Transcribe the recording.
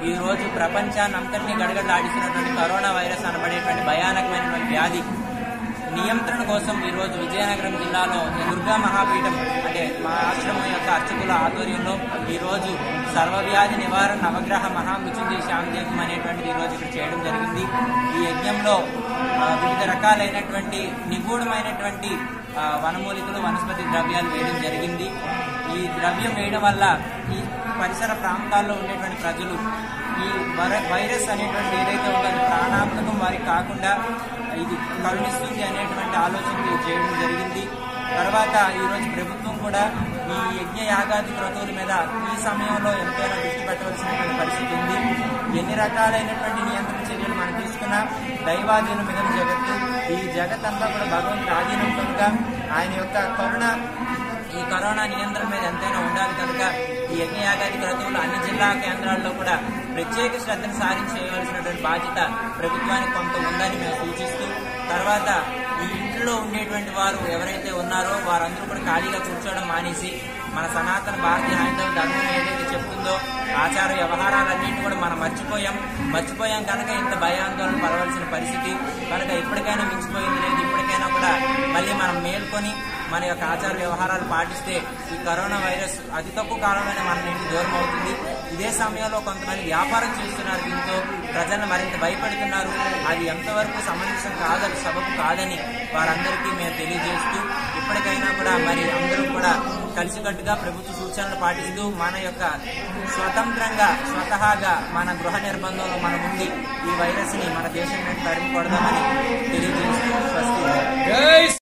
ఈ రోజు ప్రపంచాన్ని అంతటినీ గడగడలాడిస్తున్నటువంటి కరోనా వైరస్ అనబడేటువంటి భయానకమైనటువంటి వ్యాధి నియంత్రణ కోసం ఈ రోజు విజయనగరం జిల్లాలో దుర్గా మహాపీఠం అంటే మా ఆశ్రమం యొక్క అర్చకుల ఆధ్వర్యంలో ఈ రోజు సర్వవ్యాధి నివారణ నవగ్రహ మహామృత్యుంజయ శాంతి యజ్ఞం అనేటువంటిది ఈ రోజు ఇక్కడ చేయడం జరిగింది ఈ యజ్ఞంలో ఆ, వివిధ రకాలైనటువంటి నిగూఢమైనటువంటి ఆ, వనమూలికలు వనస్పతి ద్రవ్యాలు వేయడం జరిగింది ఈ ద్రవ్యం వేయడం వల్ల ఈ పరిసర ప్రాంతాల్లో ఉండేటువంటి ప్రజలు ఈ వర- వైరస్ అనేటువంటి ఏదైతే ఉందో అది ప్రాణాంతకం వారికి కాకుండా ఇది కరుణిస్తుంది అనేటువంటి ఆలోచన చేయడం జరిగింది తర్వాత ఈరోజు ప్రభుత్వం కూడా ఈ యజ్ఞ యాగాది క్రతువుల మీద ఈ సమయంలో ఎంతైనా దృష్టి పెట్టవలసినటువంటి పరిస్థితి ఉంది ఎన్ని రకాలైనటువంటి నియంత్రణ చర్యలు మనం తీసుకున్నా దైవాధీనం మిగతా జగత్తు ఈ జగత్ అంతా కూడా భగవంతుడి ఆధీనం కనుక ఆయన యొక్క కరుణ ఈ కరోనా నియంత్రణ మీద ఎంతైనా ఉండాలి కనుక ఈ యజ్ఞయాగాది క్రతువులు అన్ని జిల్లా కేంద్రాల్లో కూడా ప్రత్యేక శ్రద్ధను సారించి చేయవలసినటువంటి బాధ్యత ప్రభుత్వానికి కొంత ఉందని మేము సూచిస్తూ తర్వాత ఈ ఇంట్లో ఉండేటువంటి వారు ఎవరైతే ఉన్నారో వారందరూ కూడా ఖాళీగా కూర్చోవడం మానేసి మన సనాతన భారతీయ హైందవ ధర్మం ఏదైతే చెప్తుందో ఆచార వ్యవహారాలన్నింటినీ కూడా మనం మర్చిపోయాం మర్చిపోయాం కనుక ఇంత భయాందోళన పడవలసిన పరిస్థితి కనుక ఇప్పటికైనా మించిపోయింది లేదు ఇప్పటికైనా కూడా మళ్ళీ మనం మేల్కొని మన యొక్క ఆచార వ్యవహారాలు పాటిస్తే ఈ కరోనా వైరస్ అతి తక్కువ కాలంలోనే మన నుండి దూరం అవుతుంది ఇదే సమయంలో కొంతమంది వ్యాపారం చేస్తున్నారు దీంతో ప్రజలను మరింత భయపెడుతున్నారు అది ఎంతవరకు సమంజసం కాదని సబబు కాదని వారందరికీ మేము తెలియజేస్తూ ఇప్పటికైనా కూడా మరి అందరూ కూడా కలిసికట్టుగా ప్రభుత్వ సూచనలు పాటిస్తూ మన యొక్క స్వతంత్రంగా స్వతహాగా మన గృహ నిర్బంధంలో మనం ఉండి ఈ వైరస్ ని మన దేశం నుండి తరిమి కొడదామని తెలియజేస్తూ స్వస్తి